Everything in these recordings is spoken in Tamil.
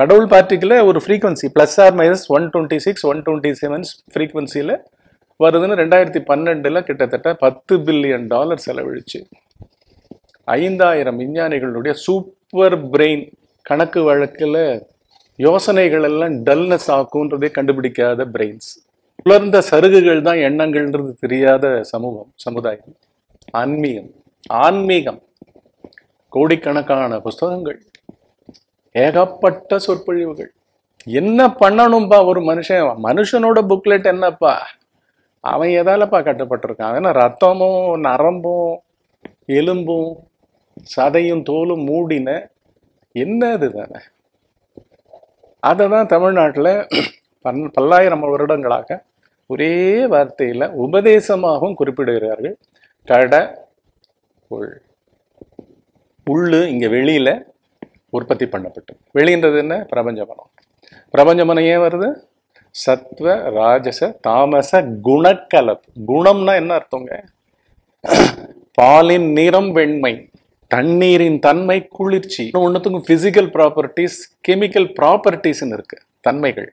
கடவுள் பார்ட்டிக்கில் ஒரு frequency plus or minus one twenty six one twenty seven ஃப்ரீக்வன்சியில் வருதுன்னு ரெண்டாயிரத்தி பன்னெண்டில் கிட்டத்தட்ட பத்து பில்லியன் டாலர் செலவழிச்சு ஐந்தாயிரம் விஞ்ஞானிகளுடைய சூப்பர் பிரெயின் கணக்கு வழக்கில் யோசனைகள் எல்லாம் டல்னஸ் ஆக்குன்றதே கண்டுபிடிக்காத பிரெயின்ஸ் உலர்ந்த சருகுகள் தான் எண்ணங்கள்ன்றது தெரியாத சமூகம் சமுதாயம் ஆன்மீகம் ஆன்மீகம் கோடிக்கணக்கான புஸ்தகங்கள் ஏகப்பட்ட சொற்பொழிவுகள் என்ன பண்ணணும்பா ஒரு மனுஷன் மனுஷனோட புக்லெட் என்னப்பா அவன் எதாலப்பா கட்டப்பட்டிருக்கான் அவன் ரத்தமும் நரம்பும் எலும்பும் சதையும் தோலும் மூடின என்ன இது தானே அதை தான் தமிழ்நாட்டில் பன் பல்லாயிரம் வருடங்களாக ஒரே வார்த்தையில் உபதேசமாகவும் குறிப்பிடுகிறார்கள் கடை உள் உள்ளு இங்கே வெளியில் உற்பத்தி பண்ணப்பட்டு வெளின்றது என்ன பிரபஞ்சமனம் பிரபஞ்சமனம் ஏன் வருது சத்வ ராஜச தாமச குணக்கலப்பு குணம்னா என்ன அர்த்தங்க பாலின் நிறம் வெண்மை தண்ணீரின் தன்மை குளிர்ச்சி ஒன்றுத்துக்கும் பிசிக்கல் ப்ராப்பர்ட்டிஸ் கெமிக்கல் ப்ராப்பர்ட்டிஸ்ன்னு இருக்கு தன்மைகள்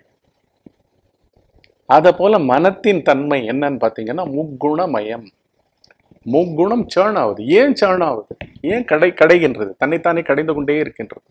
அதை போல மனத்தின் தன்மை என்னன்னு பார்த்தீங்கன்னா முக்குணமயம் முக்குணம் சேர்ன் ஆகுது ஏன் சேர்ன் ஆகுது ஏன் கடை கடைகின்றது தன்னைத்தானே கடைந்து கொண்டே இருக்கின்றது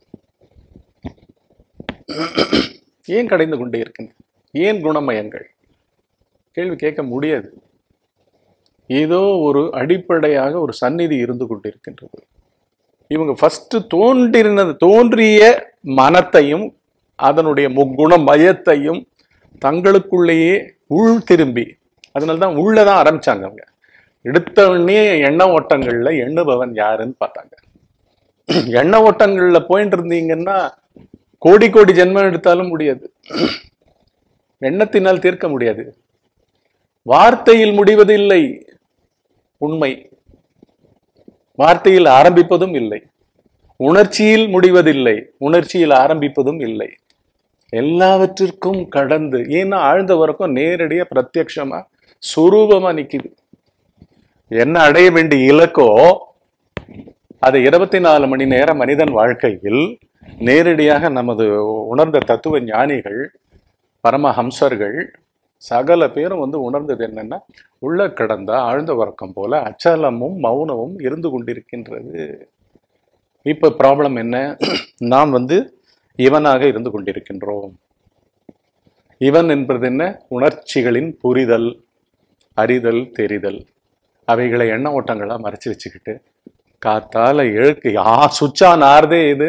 ஏன் கடைந்து கொண்டே இருக்கின்றது ஏன் குணமயங்கள் கேள்வி கேட்க முடியாது ஏதோ ஒரு அடிப்படையாக ஒரு சந்நிதி இருந்து கொண்டிருக்கின்றது இவங்க ஃபர்ஸ்ட் தோன்றினது தோன்றிய மனத்தையும் அதனுடைய முக்குண மயத்தையும் தங்களுக்குள்ளேயே உள் திரும்பி அதனால தான் உள்ளதான் ஆரம்பிச்சாங்க அவங்க எடுத்த உடனே எண்ண ஓட்டங்கள்ல எண்ணுபவன் யாருன்னு பார்த்தாங்க எண்ண ஓட்டங்கள்ல போயிட்டு இருந்தீங்கன்னா கோடி கோடி ஜென்மம் எடுத்தாலும் முடியாது எண்ணத்தினால் தீர்க்க முடியாது வார்த்தையில் முடிவதில்லை உண்மை வார்த்தையில் ஆரம்பிப்பதும் இல்லை உணர்ச்சியில் முடிவதில்லை உணர்ச்சியில் ஆரம்பிப்பதும் இல்லை எல்லாவற்றிற்கும் கடந்து ஏன்னா ஆழ்ந்த வரைக்கும் நேரடியா பிரத்யக்ஷமா சுரூபமா நிக்குது என்ன அடைய வேண்டிய இலக்கோ அது இருபத்தி நாலு மணி நேர மனிதன் வாழ்க்கையில் நேரடியாக நமது உணர்ந்த தத்துவ ஞானிகள் பரமஹம்சர்கள் சகல பேரும் வந்து உணர்ந்தது என்னன்னா உள்ள கடந்த ஆழ்ந்த உறக்கம் போல அச்சலமும் மௌனமும் இருந்து கொண்டிருக்கின்றது இப்ப ப்ராப்ளம் என்ன நாம் வந்து இவனாக இருந்து கொண்டிருக்கின்றோம் இவன் என்பது என்ன உணர்ச்சிகளின் புரிதல் அறிதல் தெரிதல் அவைகளை எண்ண ஓட்டங்களா மறைச்சு வச்சுக்கிட்டு காத்தால எழுக்கு யா சுச்சா நார்தே இது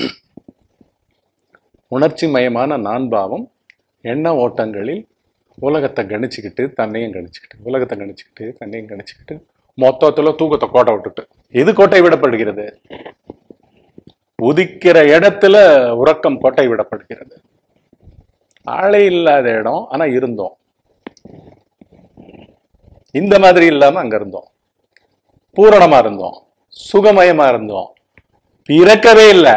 உணர்ச்சி மயமான நான்பாவம் எண்ண ஓட்டங்களில் உலகத்தை கணிச்சுக்கிட்டு தன்னையும் கணிச்சுக்கிட்டு உலகத்தை கணிச்சுக்கிட்டு தன்னையும் கணிச்சுக்கிட்டு மொத்தத்துல தூக்கத்தை கோட்டை விட்டுட்டு எது கோட்டை விடப்படுகிறது உதிக்கிற இடத்துல உறக்கம் கோட்டை விடப்படுகிறது ஆளே இல்லாத இடம் ஆனா இருந்தோம் இந்த மாதிரி இல்லாம அங்க இருந்தோம் பூரணமா இருந்தோம் சுகமயமா இருந்தோம் பிறக்கவே இல்லை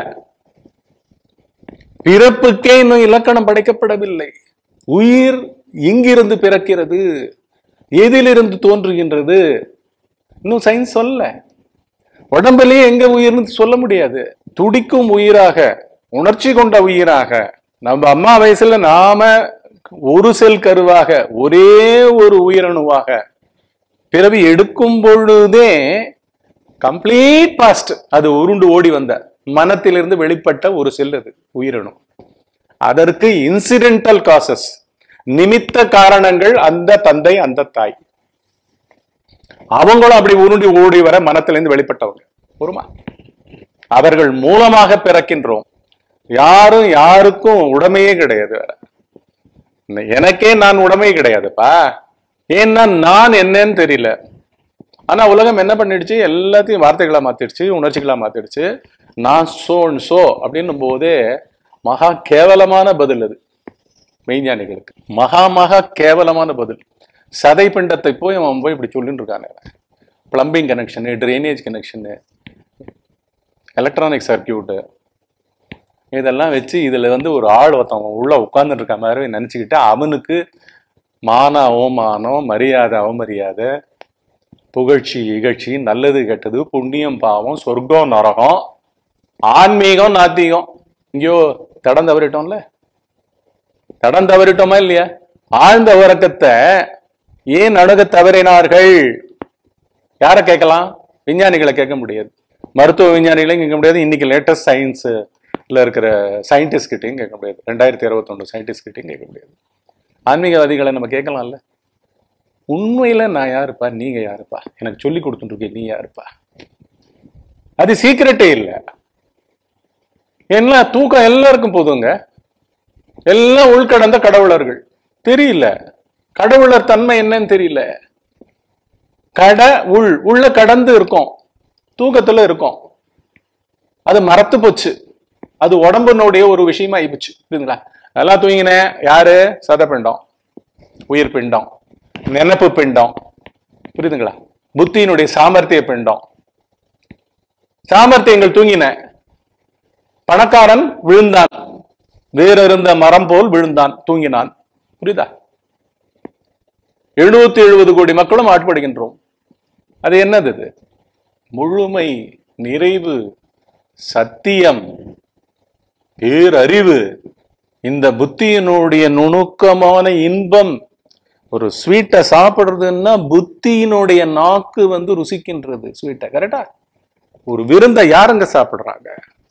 பிறப்புக்கே இன்னும் இலக்கணம் படைக்கப்படவில்லை உயிர் எங்கிருந்து பிறக்கிறது எதிலிருந்து தோன்றுகின்றது இன்னும் சயின்ஸ் சொல்ல உடம்புலயே எங்க உயிர்னு சொல்ல முடியாது துடிக்கும் உயிராக உணர்ச்சி கொண்ட உயிராக நம்ம அம்மா வயசுல நாம ஒரு செல் கருவாக ஒரே ஒரு உயிரணுவாக பிறவி எடுக்கும் பொழுதே கம்ப்ளீட் பாஸ்ட் அது உருண்டு ஓடி வந்த மனத்திலிருந்து வெளிப்பட்ட ஒரு செல் அது உயிரணு அதற்கு இன்சிடென்டல் காசஸ் நிமித்த காரணங்கள் அந்த தந்தை அந்த தாய் அவங்களும் அப்படி உருண்டி ஓடி வர மனத்திலிருந்து வெளிப்பட்டவங்க பொறுமா அவர்கள் மூலமாக பிறக்கின்றோம் யாரும் யாருக்கும் உடமையே கிடையாது வேற எனக்கே நான் உடமை கிடையாதுப்பா ஏன்னா நான் என்னன்னு தெரியல ஆனா உலகம் என்ன பண்ணிடுச்சு எல்லாத்தையும் வார்த்தைகளா மாத்திடுச்சு உணர்ச்சிகளா மாத்திடுச்சு நான் சோன் சோ அப்படின்னும் போதே மகா கேவலமான பதில் அது மெய்ஞானிகளுக்கு மகா மகா கேவலமான பதில் சதை பிண்டத்தை போய் அவன் போய் இப்படி சொல்லிட்டு இருக்கானே plumbing connection drainage connection electronic circuit இதெல்லாம் வச்சு இதுல வந்து ஒரு ஆள் ஒருத்தவன் உள்ள உட்கார்ந்துட்டு இருக்க மாதிரி நினைச்சுக்கிட்டு அவனுக்கு மான அவமானம் மரியாதை அவமரியாதை புகழ்ச்சி இகழ்ச்சி நல்லது கெட்டது புண்ணியம் பாவம் சொர்க்கம் நரகம் ஆன்மீகம் நாத்திகம் இங்கேயோ தடம் தவறிட்டோம்ல தடம் தவறிட்டோமா இல்லையா ஆழ்ந்த உறக்கத்தை ஏன் அணுக தவறினார்கள் யாரை கேட்கலாம் விஞ்ஞானிகளை கேட்க முடியாது மருத்துவ விஞ்ஞானிகளையும் கேட்க முடியாது இன்னைக்கு லேட்டஸ்ட் சயின்ஸ்ல இருக்கிற சயின்டிஸ்ட் கிட்டையும் கேட்க முடியாது ரெண்டாயிரத்தி இருபத்தொன்று சயின்டிஸ்ட் கிட்டையும் கேட்க முடியாது ஆன்மீகவாதிகளை நம்ம கேட்கலாம்ல உண்மையில நான் யாருப்பா நீங்க யாருப்பா எனக்கு சொல்லி கொடுத்துட்டு நீ யாருப்பா அது சீக்கிரட்டே இல்லை எல்லாம் தூக்கம் எல்லாருக்கும் போதுங்க எல்லாம் உள்கடந்த கடவுளர்கள் தெரியல கடவுளர் தன்மை என்னன்னு தெரியல கட உள் உள்ள கடந்து இருக்கும் தூக்கத்துல இருக்கும் அது மறத்து போச்சு அது உடம்புனுடைய ஒரு விஷயமா ஆயிப்போச்சு புரியுதுங்களா அதெல்லாம் தூங்கினேன் யாரு சதப்பிண்டம் உயிர் பிண்டம் நினப்பு பிண்டம் புரியுதுங்களா புத்தியினுடைய சாமர்த்திய பிண்டம் சாமர்த்தியங்கள் தூங்கின பணக்காரன் விழுந்தான் வேறிருந்த மரம் போல் விழுந்தான் தூங்கினான் புரியுதா எழுநூத்தி எழுபது கோடி மக்களும் ஆட்படுகின்றோம் அது என்னது இது முழுமை நிறைவு சத்தியம் பேரறிவு இந்த புத்தியினுடைய நுணுக்கமான இன்பம் ஒரு ஸ்வீட்டை சாப்பிடுறதுன்னா புத்தியினுடைய நாக்கு வந்து ருசிக்கின்றது ஸ்வீட்டை கரெக்டா ஒரு விருந்தை யாருங்க சாப்பிடுறாங்க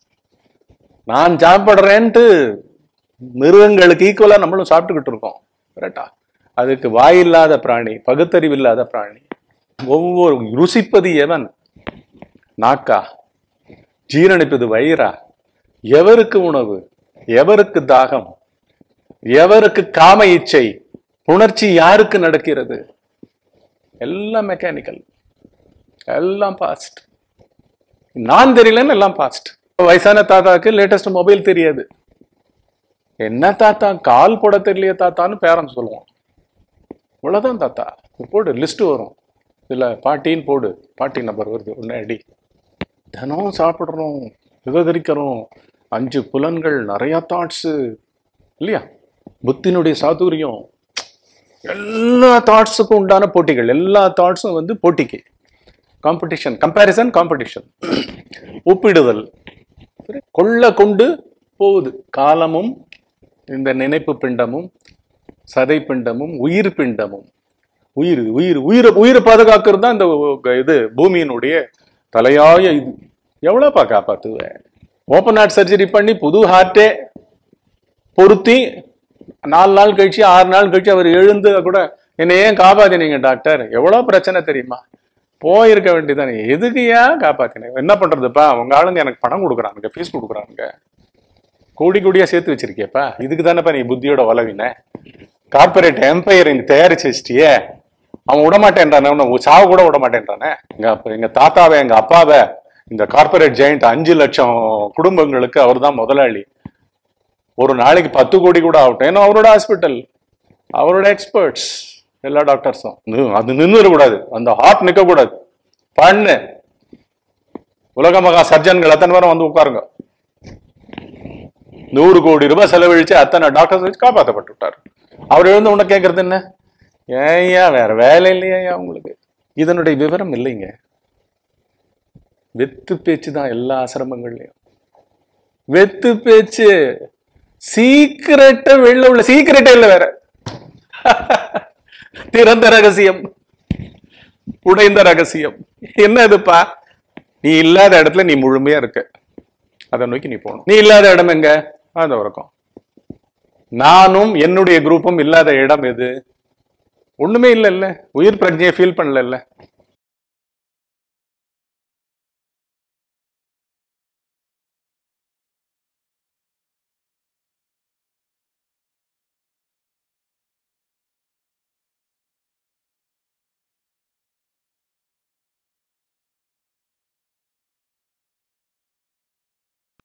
நான் சாப்பிடுறேன்ட்டு மிருகங்களுக்கு ஈக்குவலா நம்மளும் சாப்பிட்டுக்கிட்டு இருக்கோம் கரெக்டா அதுக்கு வாயில்லாத பிராணி பகுத்தறிவு இல்லாத பிராணி ஒவ்வொரு ருசிப்பது எவன் நாக்கா ஜீரணிப்பது வயிறா எவருக்கு உணவு எவருக்கு தாகம் எவருக்கு காம இச்சை உணர்ச்சி யாருக்கு நடக்கிறது எல்லாம் மெக்கானிக்கல் எல்லாம் பாஸ்ட் நான் தெரியலன்னு எல்லாம் பாஸ்ட் வயசான தாத்தாக்கு லேட்டஸ்ட் மொபைல் தெரியாது என்ன தாத்தா கால் போட தெரியலையே தாத்தான்னு பேரண்ட்ஸ் சொல்லுவோம் இவ்வளவுதான் தாத்தா போடு லிஸ்ட் வரும் இதுல பாட்டின்னு போடு பாட்டி நம்பர் வருது ஒன்னு அடி தினம் சாப்பிட்றோம் விவகரிக்கிறோம் அஞ்சு புலன்கள் நிறைய தாட்ஸு இல்லையா புத்தினுடைய சாதுரியம் எல்லா தாட்ஸுக்கும் உண்டான போட்டிகள் எல்லா தாட்ஸும் வந்து போட்டிக்கு காம்படிஷன் கம்பேரிசன் காம்படிஷன் ஒப்பிடுதல் கொள்ள கொண்டு போகுது காலமும் இந்த நினைப்பு பிண்டமும் சதை பிண்டமும் உயிர் பிண்டமும் உயிர் உயிர் உயிரை உயிரை பாதுகாக்கிறது தான் இந்த இது பூமியினுடைய தலையாய இது எவ்வளோப்பா காப்பாத்துவேன் ஓப்பன் ஹார்ட் சர்ஜரி பண்ணி புது ஹார்ட்டே பொருத்தி நாலு நாள் கழிச்சு ஆறு நாள் கழிச்சு அவர் எழுந்து கூட என்னை ஏன் காப்பாத்தினீங்க டாக்டர் எவ்வளோ பிரச்சனை தெரியுமா போயிருக்க வேண்டியதானே எதுக்கு ஏன் காப்பாத்தினீங்க என்ன பண்றதுப்பா உங்க ஆளுங்க எனக்கு பணம் கொடுக்குறானுங்க ஃபீஸ் கொடுக்குறானுங்க கோடி கோடியா சேர்த்து வச்சிருக்கியப்பா இதுக்கு தானேப்பா நீ புத்தியோட வளவின கார்பரேட் எம்பையர் இங்க தயாரிச்சு வச்சிட்டியே அவன் விடமாட்டேன்றானே அவனை சாவ கூட விட மாட்டேன்றானே எங்க அப்ப- எங்க தாத்தாவை எங்க அப்பாவை இந்த கார்பரேட் ஜெயிண்ட் அஞ்சு லட்சம் குடும்பங்களுக்கு அவர் தான் முதலாளி ஒரு நாளைக்கு பத்து கோடி கூட ஆகட்டும் ஏன்னா அவரோட ஹாஸ்பிட்டல் அவரோட எக்ஸ்பர்ட்ஸ் எல்லா டாக்டர்ஸும் அது நின்று கூடாது அந்த ஹார்ட் நிக்க கூடாது பண்ணு உலக மகா சர்ஜன்கள் அத்தனை பேரும் வந்து உட்காருங்க நூறு கோடி ரூபாய் செலவழிச்சு அத்தனை டாக்டர்ஸ் வச்சு காப்பாற்றப்பட்டு விட்டார் அவர் எழுந்து உன்னை கேட்கறது என்ன ஏய்யா வேற வேலை இல்லையா உங்களுக்கு இதனுடைய விவரம் இல்லைங்க வெத்து பேச்சு தான் எல்லா ஆசிரமங்கள்லயும் வெத்து பேச்சு சீக்கிரட்ட வெளில உள்ள சீக்கிரட்டே இல்ல வேற திறந்த ரகசியம் உடைந்த ரகசியம் என்ன இதுப்பா நீ இல்லாத இடத்துல நீ முழுமையா இருக்க அதை நோக்கி நீ போகணும் நீ இல்லாத இடம் எங்க அந்த உறக்கம் நானும் என்னுடைய குரூப்பும் இல்லாத இடம் எது ஒண்ணுமே இல்ல இல்ல உயிர் பிரஜையை ஃபீல் பண்ணல